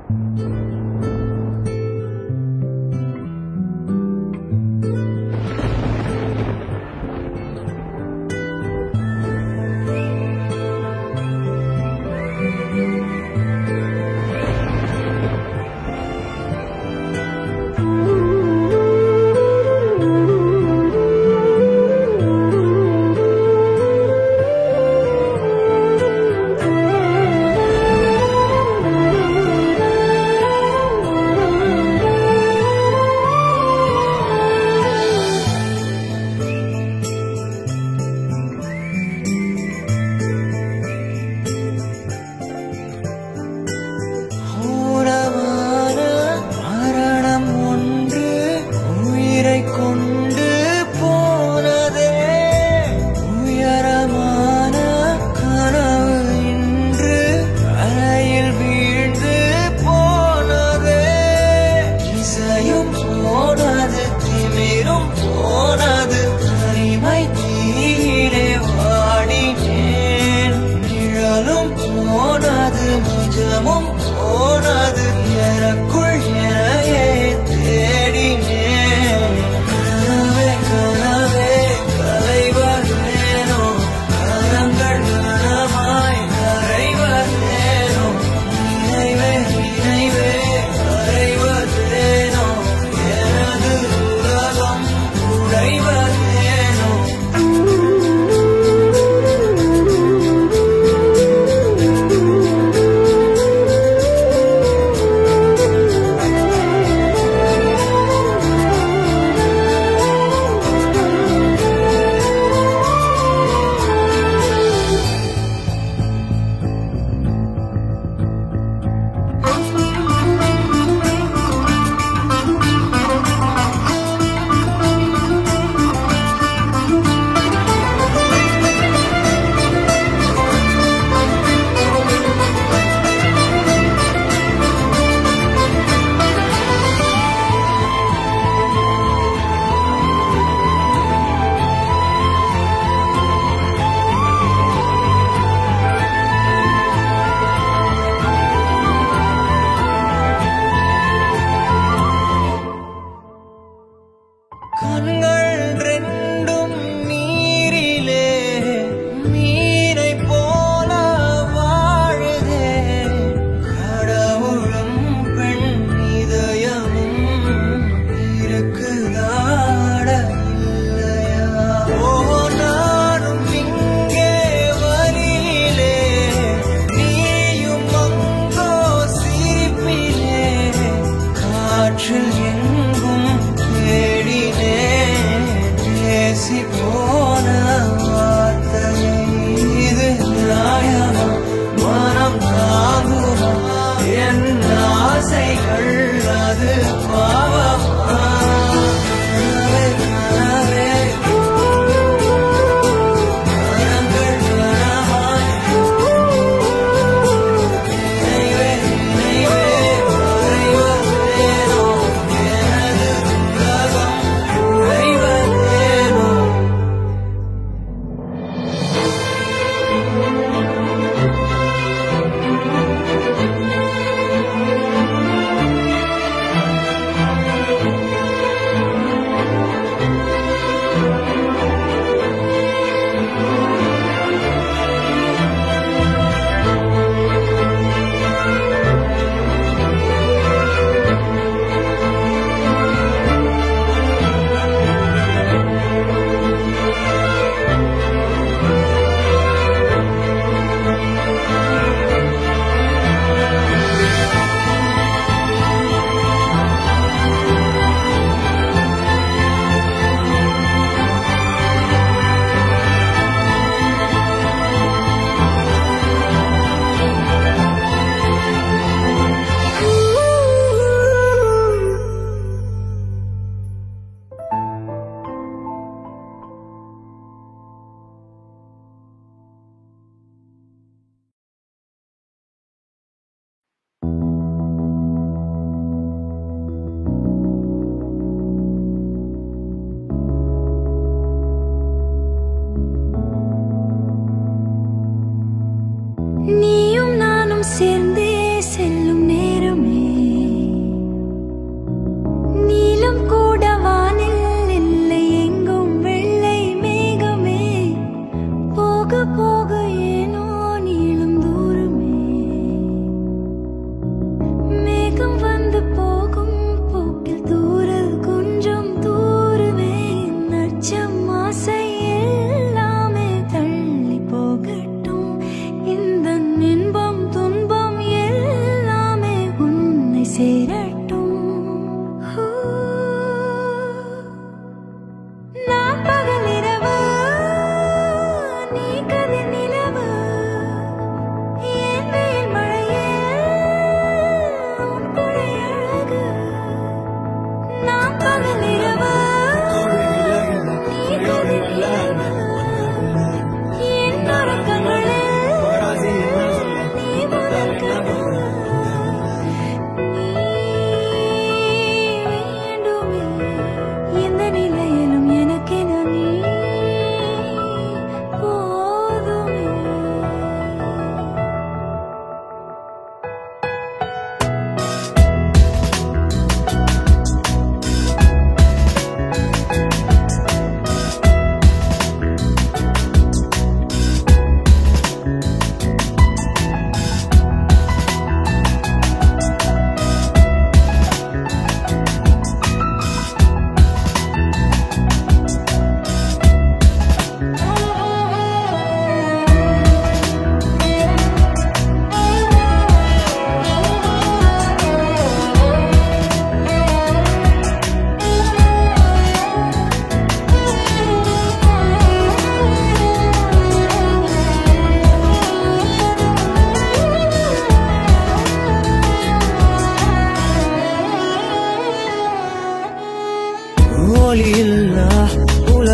கோரமான மரணம் ஒன்று உயிரை கொண்டு போனதே உயரமான கனவு இன்று அறையில் வீழ்ந்து போனதே இசையும் போனது திமிரும் போனது தனிமை தீயிலே வாடினேன் நிழலும் போனது நிஜமும் போனது எனக்குள் எனையே தேடினேன் கனவே கனவே கலைவதேனோ கரங்கள் கனமாய் கரைவதேனோ நினைவே நினைவே கரைவதேனோ எனது உலகம் உடைவதேனோ கண்கள் ரெண்டும் நீரிலே மீனை போல வாழுதே கடவுளும் பெண் இதயமும் இருக்குதாட இல்லையா ஓ நானும் இங்கே வழியிலே நீயும் அங்கோ சிரிப்பிலே காற்றில் எங்கும் தேடினேன் பேசி போன வார்த்தை இது நியாயமா மனம் தாங்குமா என் ஆசைகள் அது பாவமா கனவே, கனவே, கனங்கள் கனமாய் நினைவே, நினைவே, மறைவதேனோ, எனது உலகம் உறைவதேனோ. நீயும் நானும் சேர்ந்தே செல்லும் நேரமே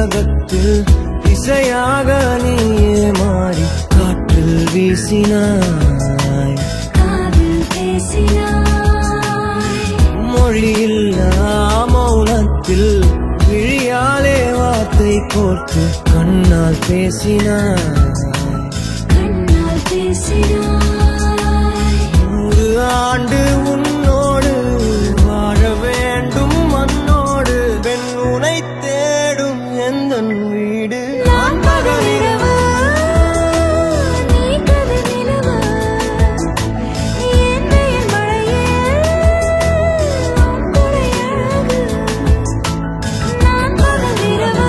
உலகத்தில் இசையாக நீயே மாறி காற்றில் வீசினாய் காதில் பேசினாய் மொழியில்லா மௌனத்தில் விழியாலே வார்த்தை கோர்த்து கண்ணால் பேசினாய் கண்ணால் பேசினாய் நூறு ஆண்டு உன்னோடு வாழ வேண்டும் மண்ணோடு பெண் உனை தேடும் எந்த வீடு நான் பகலிரவு நீ கதிர் நிலவு என் பெயர் மழையே உன் குறை அழகு நான் பகலிரவு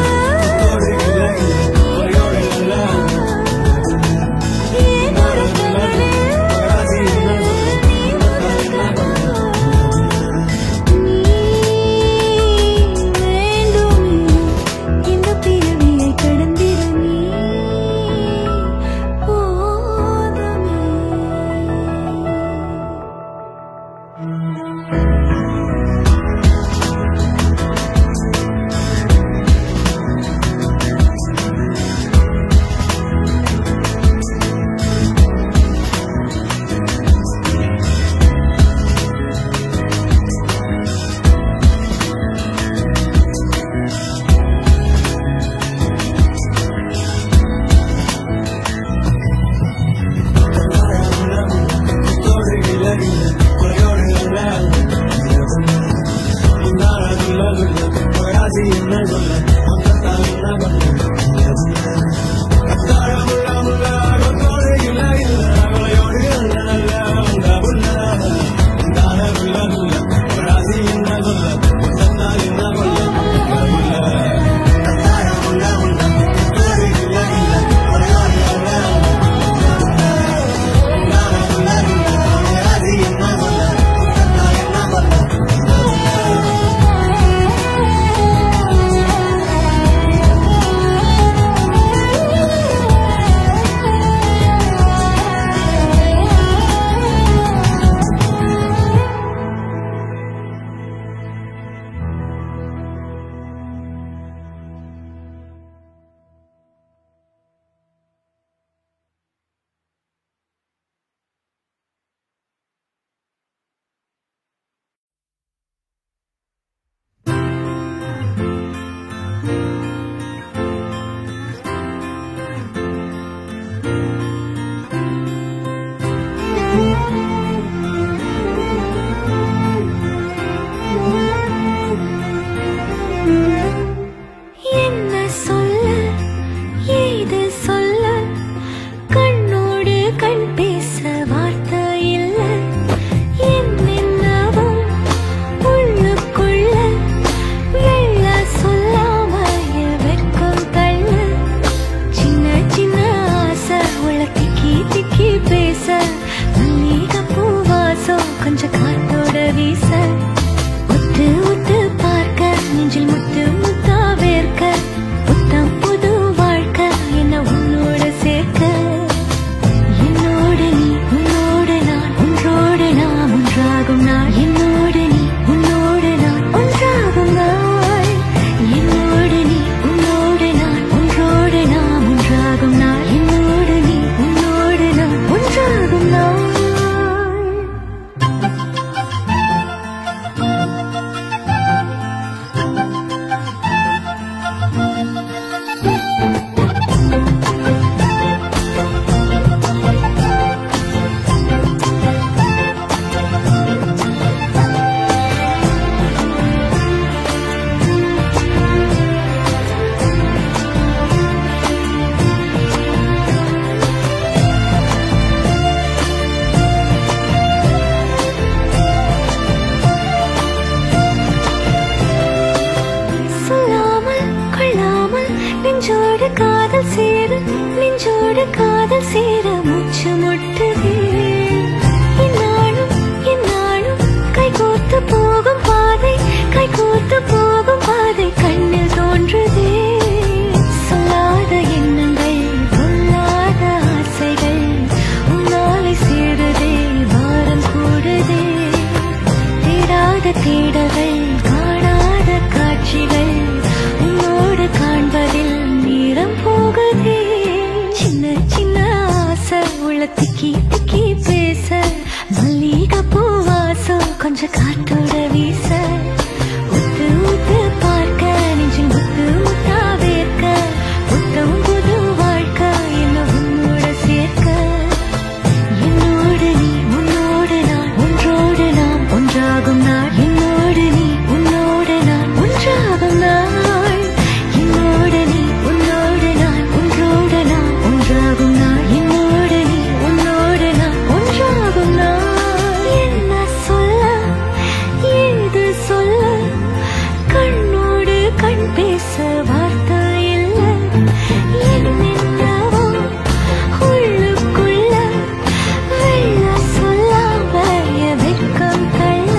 என் உறக்கங்களே நீ உறக்கமா நீ வேண்டும் இந்த பிறவியை கடந்திட நீ போதுமே என்ன சொல்ல ஏது சொல்ல கண்ணோடு கண் பேச வார்த்தை இல்ல என்னென்னவும் உள்ளுக்குள்ள வெள்ள சொல்லாம என் வெட்கம் தள்ள சின்ன சின்ன ஆசை உள்ள திக்கி திக்கி பேச மல்லிகை பூவாசம் கொஞ்சம் காத்தோட வீச ஒத்து ஒத்து பார்க்க நெஞ்சில் முத்து முத்தா வேர்க்க புத்தம் புது வாழ்க்கை என்ன உன்னோட சேர்க்க என்னோடு நீ உன்னோடு நான் ஒன்றோடு நாம் ஒன்றாகும் நாள் என்னோடு நீ உன்னோடு நான் ஒன்றாகும் நாள் என்னோடு நீ உன்னோடு நான் ஒன்றோடு நாம் ஒன்றாகும் நாள் என்னோடு நீ உன்னோடு நான் ஒன்றாகும் நாள் சொல்லாமல் கொள்ளாமல் நெஞ்சோடு காதல் சேர நெஞ்சோடு காதல் சேர மூச்சு முட்டுதே இந்நாளும் இந்நாளும் கைகோர்த்து போகும் பாதை கைகோர்த்து போகும் பாதை கண்ணில் தோன்றுதே சொல்லாத எண்ணங்கள் சொல்லாத ஆசைகள் உன்னாலை சேருதே வாரம் கூடுதே தேடாத தேடல்கள் காணாத காட்சிகள் உன்னோடு காண்பதே திக்கி திக்கி பேச மல்லிகை பூவாசம் கொஞ்சம் காத்தோட வீச உத்து உத்து பார்க்க நெஞ்சில் முத்து முத்தா வேர்க்க புத்தம் புது வாழ்க்கை என்ன உன்னோட சேர்க்க என்னோடு நீ உன்னோடு நான் ஒன்றோடு நாம் ஒன்றாகும் நாள் என்னோடு நீ உன்னோடு நான் ஒன்றாகும் நாள் என்னோடு நீ உன்னோடு நான் ஒன்றோடு நாம் ஒன்றாகும் நாள் என்னோடு நீ உன்னோடு நான் ஒன்றாகும் நாள் என்ன சொல்ல ஏது சொல்ல கண்ணோடு கண் பேச வார்த்தை இல்லை என்னென்னவோ உள்ளுக்குள்ள வெள்ள சொல்லாம என் வெட்கம் தள்ள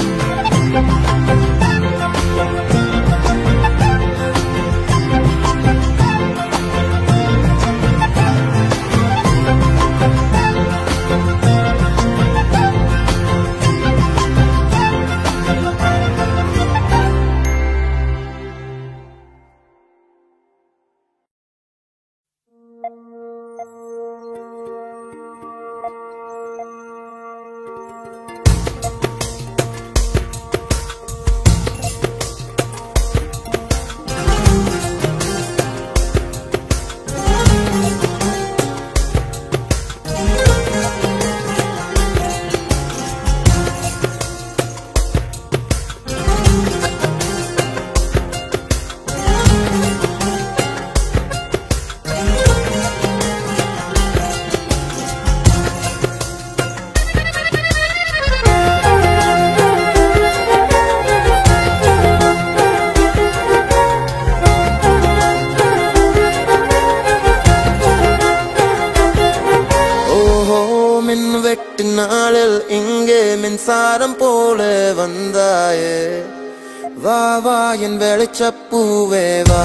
ஓஹோ மின் வெட்டு நாளில் இங்கே மின்சாரம் போல வந்தாயே வா வா என் வெளிச்சப்பூவே வா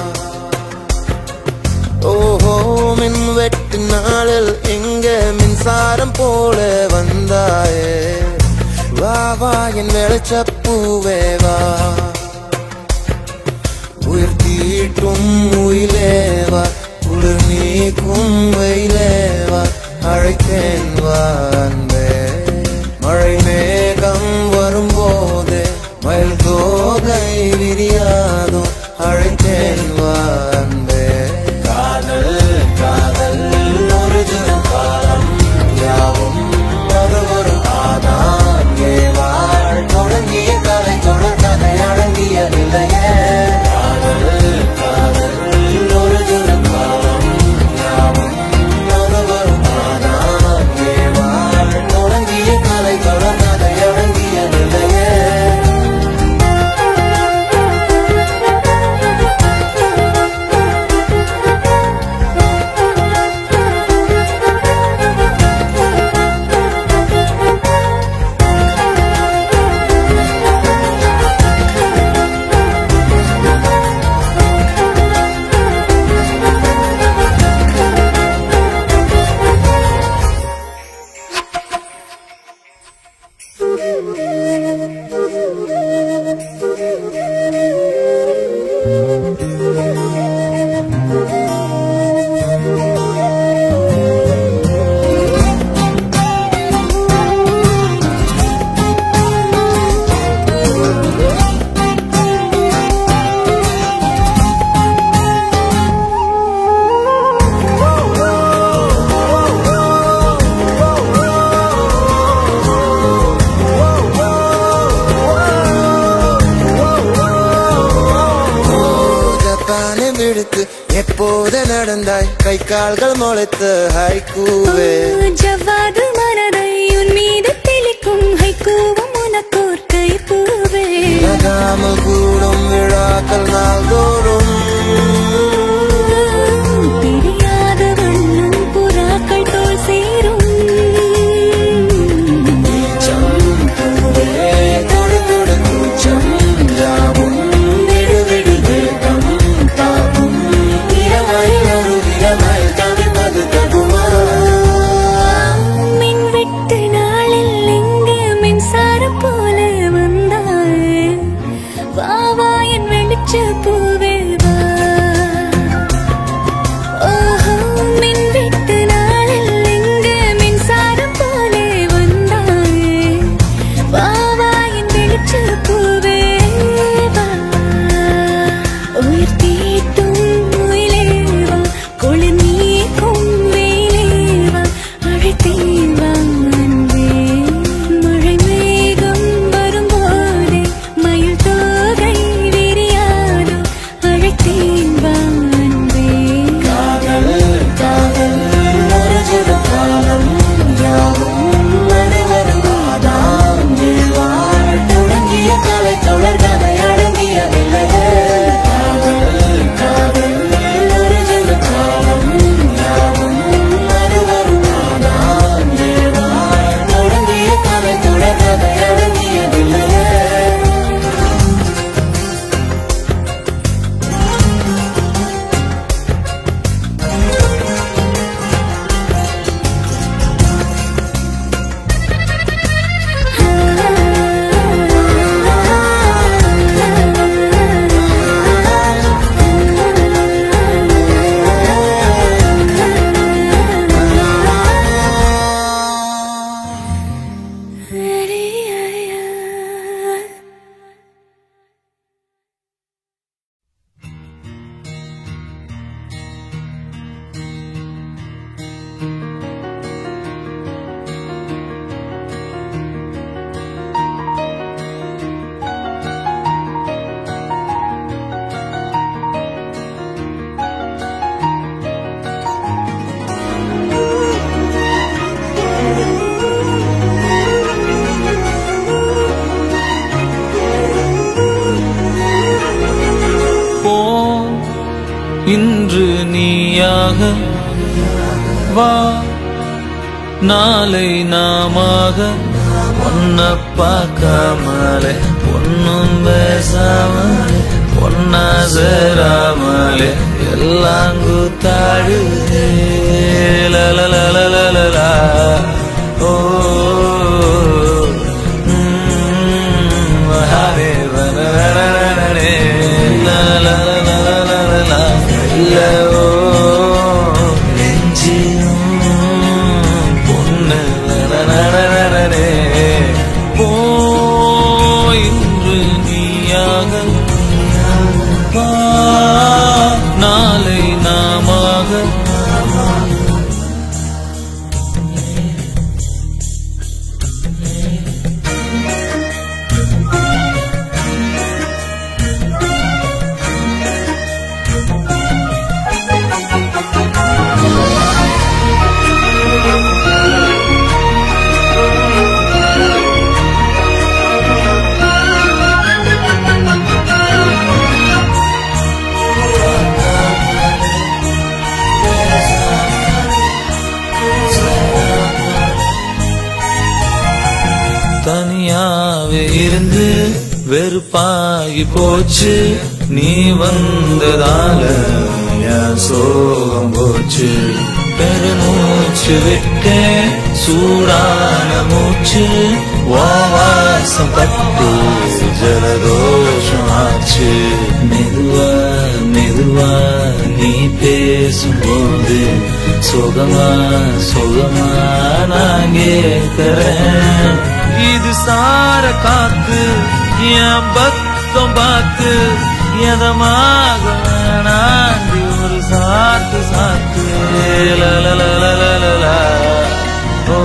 ஓஹோ மின் வெட்டு நாளில் இங்கே மின்சாரம் போல வந்தாயே வா வா என் வெளிச்சப்பூவே வா உயிர் தீட்டும் உயிலேவா குளிர் நீக்கும் வெயிலேவா அழைத்தேன் வா அன்பே மழை மேகம் வரும்போது மயில் தோகை விரியாதோ அழைத்தேன் வா அன்பே காதல் காதல் ஒரு தினம் காலம் யாவும் அது ஒரு ஆதான் ஏவாள் தொடங்கிய கலை தொடர் கதை அடங்கிய நிலையே காதல் காதல் ஒரு தினம் காலம் யாவும் அது ஒரு ஆதான் ஏவாள் தொடங்கிய கலை தொடர் கதை அடங்கிய நிலையே ஜப்பானை விடுத்து எப்போது நடந்தாய் கை கால்கள் முளைத்து ஹைக்கூவே ஜவ்வாது மனதை உன் மீது தெளிக்கும் ஹைக்கூவும் உனக்கோர் கைப்பூவே நகாமல் கூடும் விழாக்கள் நாள்தோறும் தெரியாத வண்ணம் புறாக்கள் தோல் சேரும் பூவே, தொடு தொடு கூச்சம் யாவும் விடு விடு வேகம் தாவும் இளமை ஒரு இளமை தவிப்பது தகுமா நீயாக வா நாளை நாமாக ஒன்ன பார்க்காமலே ஒன்னும் பேசாமலே ஒன்னா சேராமலே எல்லாம் கூத்தாடுதே லலலலலலலா. ஓ ம், ஹரே வரரரரரரே. லலலலலலலலா. இல்ல, ஓ, நெஞ்சிலும் பொண்ணு வரரரரரே. போ இன்று நீயாக வா, நாளை நாமாக தனியாவே இருந்து வெறுப்பாகி போச்சு நீ வந்ததால என் சோகம் போச்சு பெருமூச்சு விட்டேன் சூடான மூச்சு உன் வாசம் பட்டு ஜலதோஷம் ஆச்சு மெதுவா மெதுவா நீ பேசும்போது சுகமா சுகமா நான் கேட்கிறேன் இது சார காத்து என் பக்கம் பார்த்து எதமாக வேணாண்டி ஒரு சாத்து சாத்து லலலலலலலா. ஓ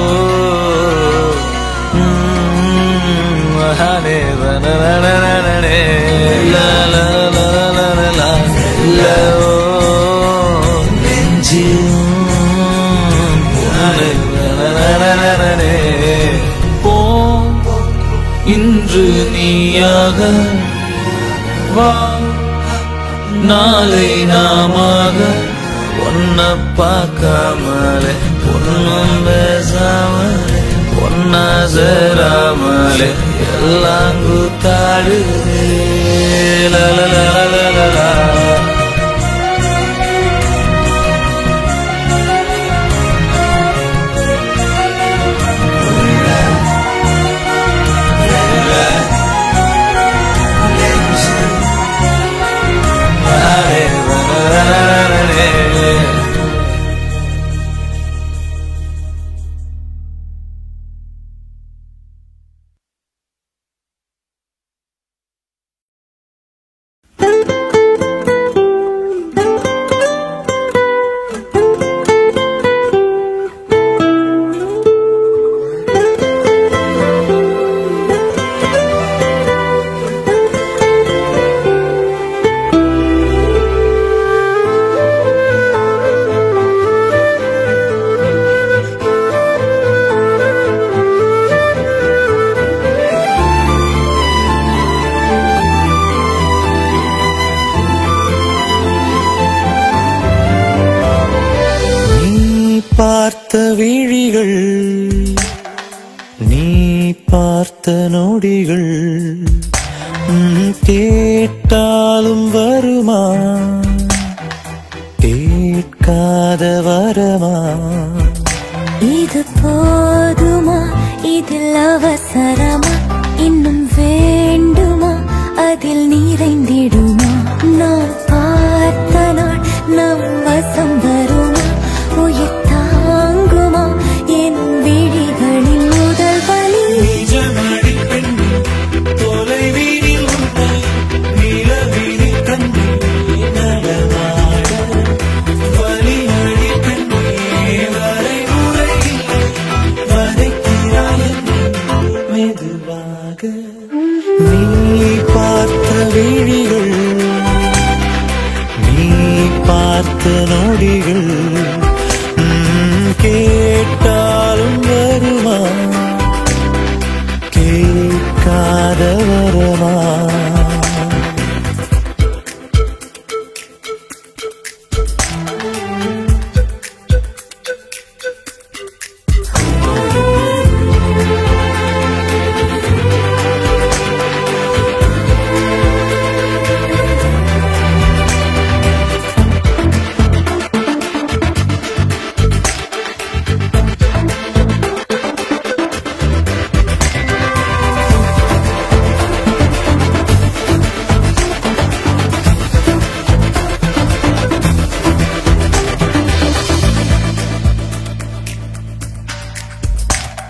ம், ஹரே வனவனனனனே. லலலலலலலா. இல்ல, ஓ, நெஞ்சிலும் பொண்ணு வனவனனனனே. போ இன்று நீயாக வா நாளை நாமாக ஒன்ன பார்க்காமலே ஒன்னும் பேசாமலே ஒன்னா சேராமலே எல்லாம் கூத்தாடுதே லலலலலலலா. ஹரே வனரரரரரே. நீ பார்த்த விழிகள் நீ பார்த்த நொடிகள் ம், கேட்டாலும் வருமா கேட்காத வரமா இது போதுமா இதில் அவசரமா இன்னும் வேண்டுமா அதில் நிறைந்திடுமா நான் பார்த்த நாள் நம் வசம் வருமா உயிர் தாங்குமா என் விழிகளின் முதல் வலி தொலைவீனில் உன்னை நிலவீனில் கண்டு நடமாட வலிமழி பெண்ணே வரை உரையில்லை வதைக்கிறாய் என்னை மெதுவாக நீ பார்த்த விழிகள்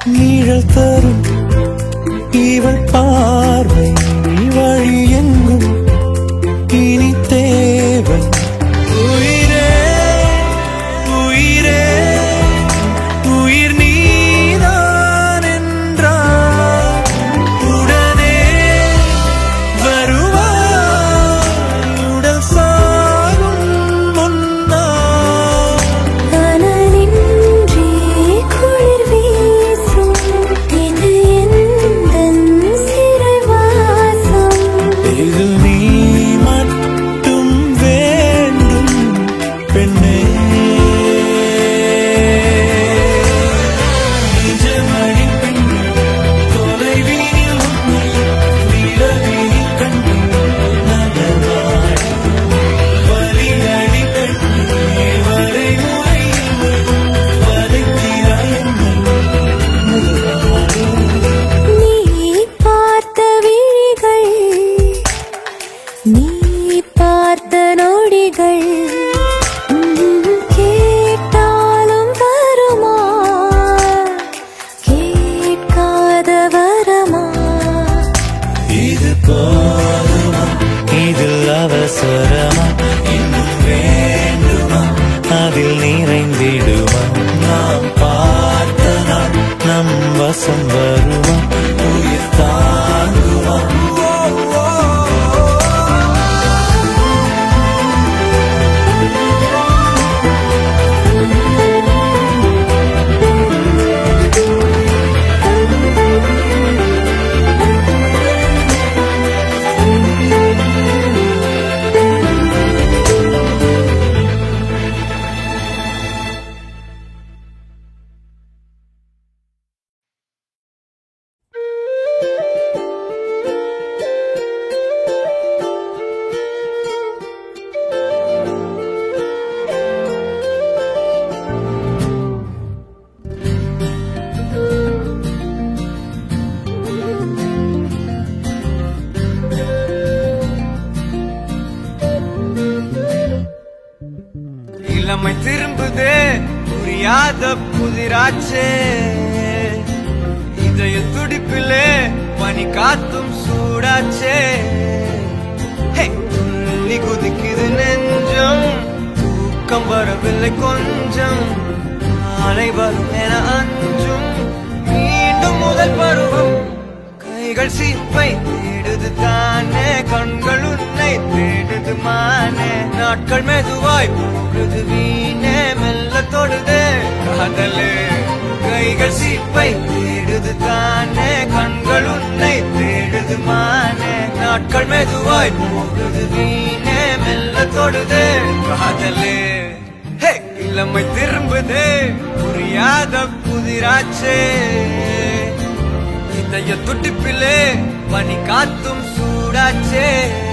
நிழல் தரும் இவள் பார்வை வழி எங்கும் இனி தேவை உயிரே உயிரே உயிர் நீதான் என்றார் உடனே வருவாய் உடல் சாகும் முன்னால் அனலின்றி குளிர் வீசும் இது எந்தன் சிறைவாசம் இது நீ மட்டும் வேண்டும் பெண்ணே நிஜமணி பெண்ணே தொலைவீனில் உன்னை நிலவீனில் கண்டு நடமாடி வலியடி பெண்ணே வரை முறையில் வதைக்கிறாய் என்னை முதலாளி நீ பார்த்த விழிகள் நீ பார்த்த நொடிகள் உம், கேட்டாலும் வருமா கேட்காத வரமா இது போதுமா இதில் அவசரமா இன்னும் வேண்டுமா அதில் நிறைந்திடுமா நாம் பார்த்த நாள் நம் வசம் வருமா உயிர் தாங்குமா இளமை திரும்புதே புரியாத புதிராச்சே இதய துடிப்பிலே பனி காத்தும் சூடாச்சே ஹே, துள்ளி குதிக்குது நெஞ்சம் தூக்கம் வரவில்லை கொஞ்சம் நாளை வரும் என அஞ்சும் மீண்டும் முதல் பருவம் கைகள் சீப்பை தேடுது தானே கண்கள் உன்னை தேடுது மானே நாட்கள் மெதுவாய் போகுது வீணே மெல்ல தொடுதே காதலே கைகள் சீப்பை தேடுது தானே கண்கள் உன்னை தேடுது மானே நாட்கள் மெதுவாய் போகுது வீணே மெல்ல தொடுதே காதலே ஹே, இளமை திரும்புதே புரியாத புதிராச்சே இதய துடிப்பிலே பனி காத்தும் சூடாச்சே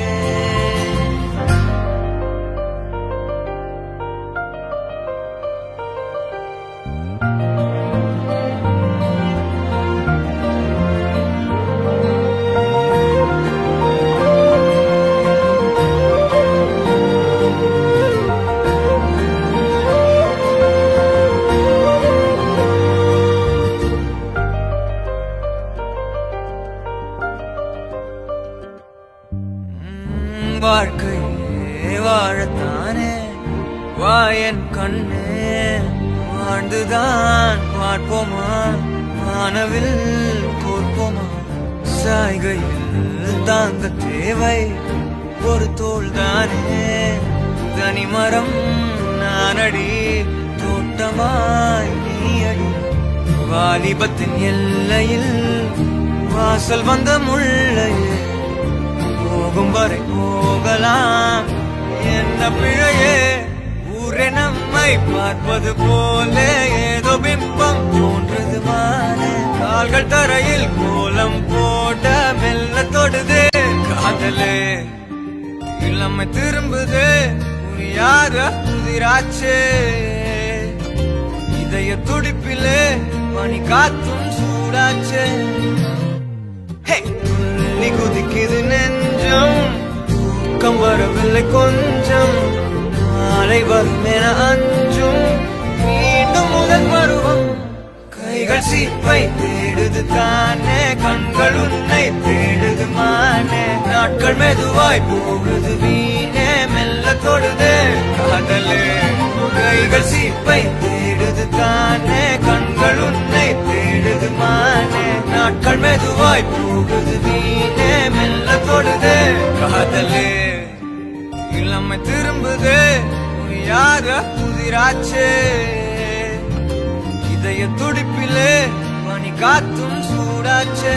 உம், வாழ்க்கையே வாழத்தானே வாயன் கண்ணே வாழ்ந்துதான் பார்ப்போமா வானவில் கோர்ப்போமா சாய்கையில் தாங்க தேவை ஒரு தோள் தானே தனிமரம் நானடி தோட்டமாய் நீயடி வாலிபத்தின் எல்லையில் வாசல் வந்த முள்ளையே போகும் வரை போகலாம் என்ன பிழையே ஊரே நம்மை பார்ப்பது போல ஏதோ பிம்பம் தோன்றது மானே கால்கள் தரையில் கோலம் போட மெல்ல தொடுதே காதலே இளமை திரும்புதே புரியாத புதிராச்சே இதய துடிப்பிலே மணி காத்தும் சூடாச்சே ஹே, துள்ளி குதிக்குது நெஞ்சம் தூக்கம் வரவில்லை கொஞ்சம் நாளை வரும் என அஞ்சும் மீண்டும் முதல் பருவம் கைகள் கைகள் சீப்பை தேடுது தானே கண்கள் உன்னை தேடுது மானே நாட்கள் மெதுவாய் போகுது வீணே மெல்ல தொடுதே காதலே கைகள் சீப்பை தேடுது தானே கண்கள் உன்னை தேடுது மானே நாட்கள் மெதுவாய் போகுது வீணே மெல்ல தொடுதே காதலே இளமை திரும்புதே புரியாத புதிராச்சே இதய துடிப்பிலே பனி காத்தும் சூடாச்சே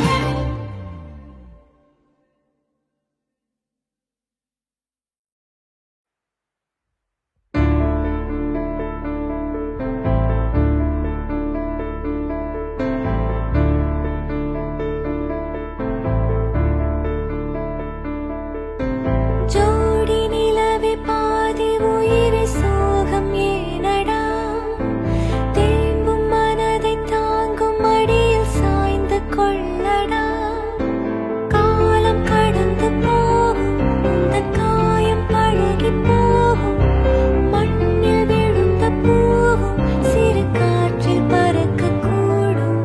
ஜோடி நிலவே பாதி உயிரை சோகம் ஏனடா தேம்பும் மனதை தாங்கும் அடியில் சாய்ந்து கொள்ளடா காலம் கடந்து போகும் இந்த காயம் பழகி போகும் மண்ணில் விழுந்த பூவும் சிறு காற்றில் பறக்க கூடும்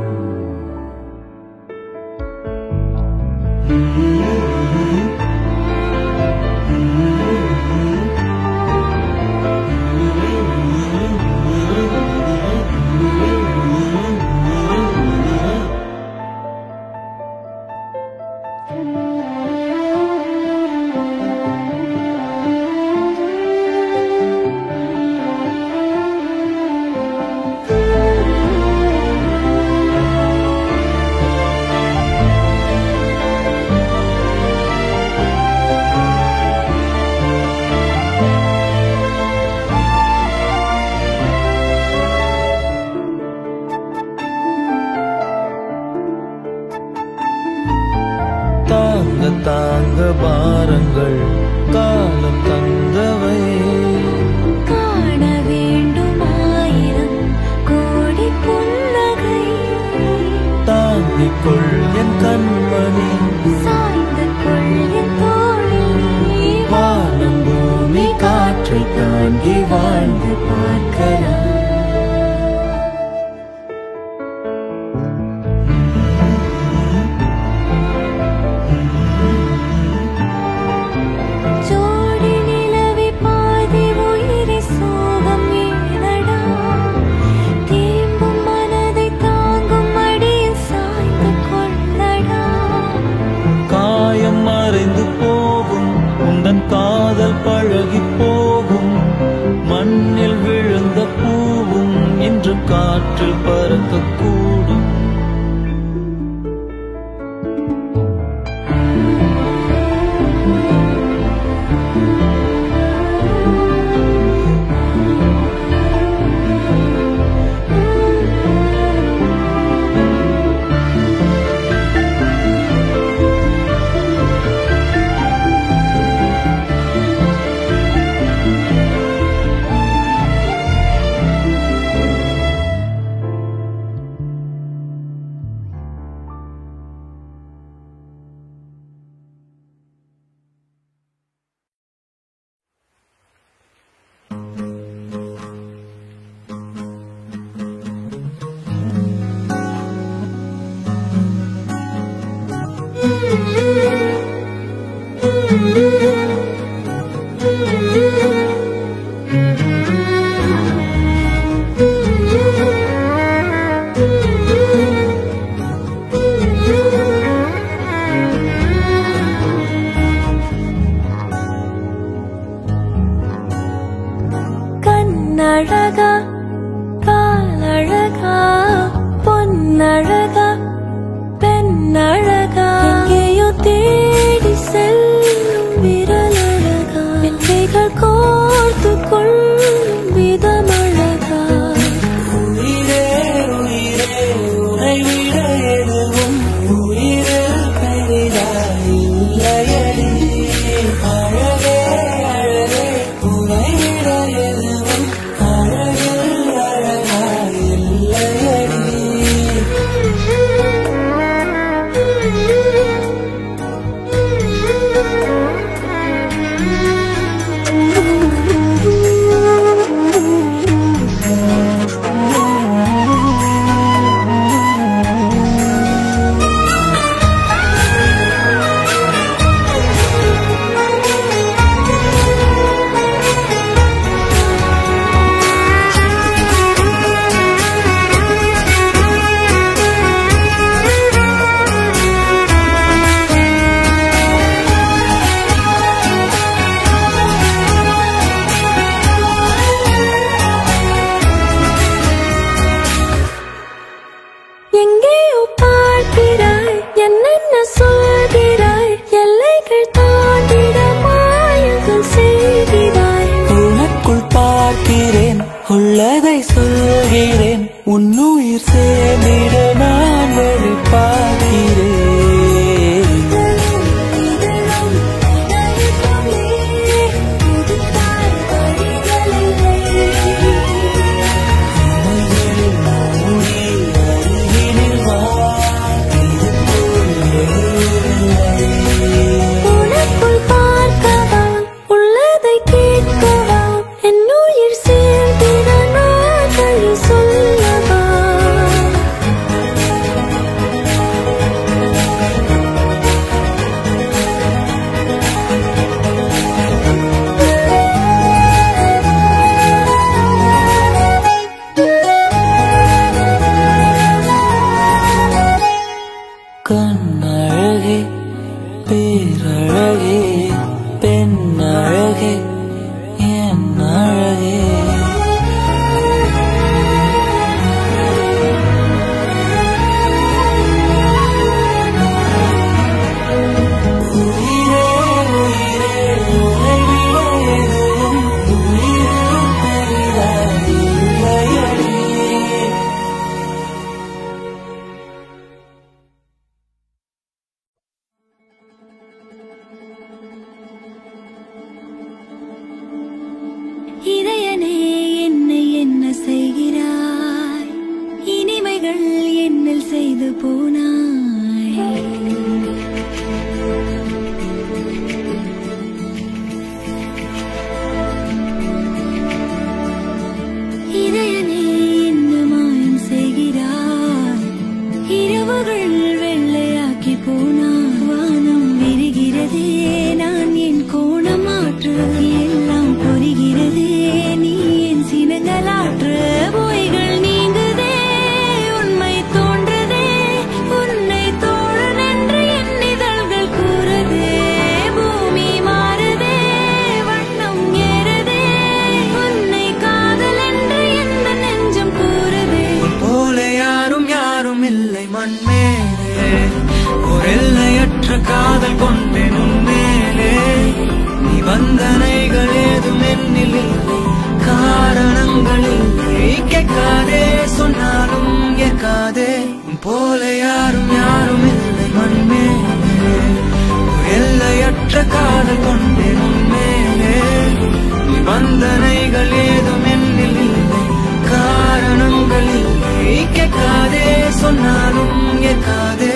தாங்க தாங்க பாரங்கள் காலம் தந்தவை காண வேண்டும் ஆயிரம் கோடி புன்னகை தாங்கிக் கொள் என் கண்மணி சாய்ந்து கொள்ளின் தோழில் வானம் பூமி காற்றை தாண்டி வாழ்ந்து பார்க்கலாம் ஜோடி நிலவே பாதி உயிரை சோகம் ஏனடா தேம்பும் மனதை தாங்கும் அடியில் சாய்ந்து கொள்ளடா காயம் மறைந்து போகும் உந்தன் காதல் பழகி போகும் மண்ணில் விழுந்த பூவும் இன்று காற்றில் பறக்கக்கூடும் கண்ணழகா காலழகா பொன்னழகா பெண்ணழகா எங்கேயோ தேடி செல்லும் விரலழகா வெற்றிகள் கோர்த்து கொள்ளும் விதமழகா உயிரே உயிரே உனை விட எதுவும் உயிரில் பெரிதாய் இல்லையடி அழகே அழகே உனை விட எதுவும் அழகில் அழகாய் இல்லையடி சொல்கிறாய் எல்லைகள் தாண்டிட மாயங்கள் செய்கிறாய் உனக்குள் பார்க்கிறேன் உள்ளதை சொல்கிறேன் உன்னுயிர் சேர்ந்திட நான் வழி பார்க்கிறேன் இதழும் இதழுக்குள்ளே புதுத்தாய் வழிகளில்லை மூடி அருகினில் வா இது போல் எதுவுமில்லை. உனக்குள் பார்க்கவா உள்ளதை கேட்கவா என் உயிர் சேர்ந்திட நான் வழி சொல்லவா கண்ணழகே பேரழகே பெண்ணழகே என் அழகே உயிரே உயிரே உன்னை விட எதுவும் உயிரிலும் பெரிதாய் இல்லையடி. இதயனே என்னை என்ன செய்கிறாய் இனிமைகள் என்னில் செய்து போனாய் இதயனே என்ன மாயம் செய்கிறாய் இரவுகள் வெள்ளையாக்கி போனாய் வானம் விரிகிறதே நான் என் கோணம் மாற்று எல்லாம் புரிகிறதே நீ என் சினங்களாற்று பொய்கள் நீங்குதே உண்மை தோன்றுதே உன்னை தோழன் என்று என் இதழ்கள் கூறுதே பூமி மாறுதே வண்ணம் ஏறுதே உன்னை காதல் என்று எந்த நெஞ்சம் கூறுதே போல யாரும் யாரும் இல்லை மண்மேலே ஒரு எல்லையற்ற காதல் கொண்டேன் உன்மேலே நிபந்தனைகள் ஏதும் என்னில் இல்லை காரணங்கள் இல்லை கேட்காதே சொன்னாலும் ஏற்காதே உன் போல யாரும் யாரும் இல்லை மண்மேலே ஒரு எல்லையற்ற காதல் கொண்டேன் உன்மேலே நிபந்தனைகள் ஏதும் என்னில் இல்லை காரணங்கள் இல்லை கேட்காதே சொன்னாலும் ஏற்காதே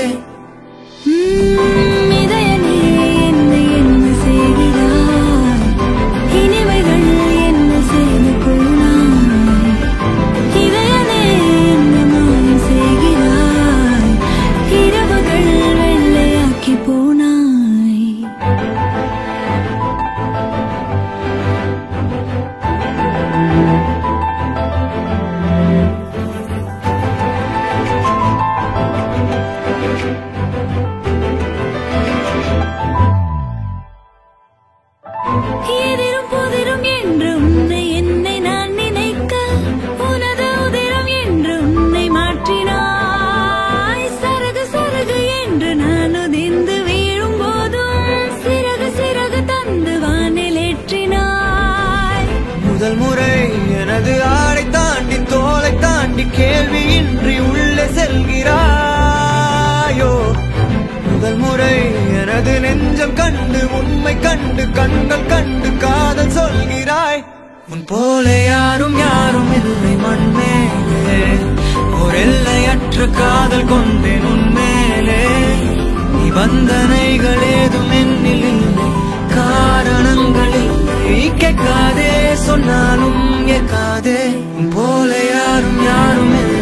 உம், இதயனே என்னை என்ன செய்கிறாய் இனிமைகள் என்ன செய்து போனாய் இதயனே என்ன மாயம் செய்கிறாய் இரவுகள் வெள்ளையாக்கி போனாய் எதிரும் புதிரும் என்று உன்னை என்னை நான் நினைக்க உனது உதிரம் என்று உன்னை மாற்றினாய் சரகு சரகு என்று நான் உதிர்ந்து வீழும் போதும் சிறகு சிறகு தந்து வானில் ஏற்றினாய் முதல் முறை எனது ஆடை தாண்டி தோலை தாண்டி கேள்வியின்றி உள்ளே செல்கிறாயோ முதல் முறை எனது நெஞ்சம் கண்டு உண்மை கண்டு கண்கள் கண்டு காதல் சொல்கிறாய் உன் போல யாரும் யாரும் இல்லை மண்மேலே ஒரு எல்லையற்ற காதல் கொண்டேன் உன்மேலே நிபந்தனைகள் ஏதும் என்னில் இல்லை காரணங்கள் இல்லை கேட்காதே சொன்னாலும் ஏற்காதே உன் போல யாரும் யாரும் இல்லை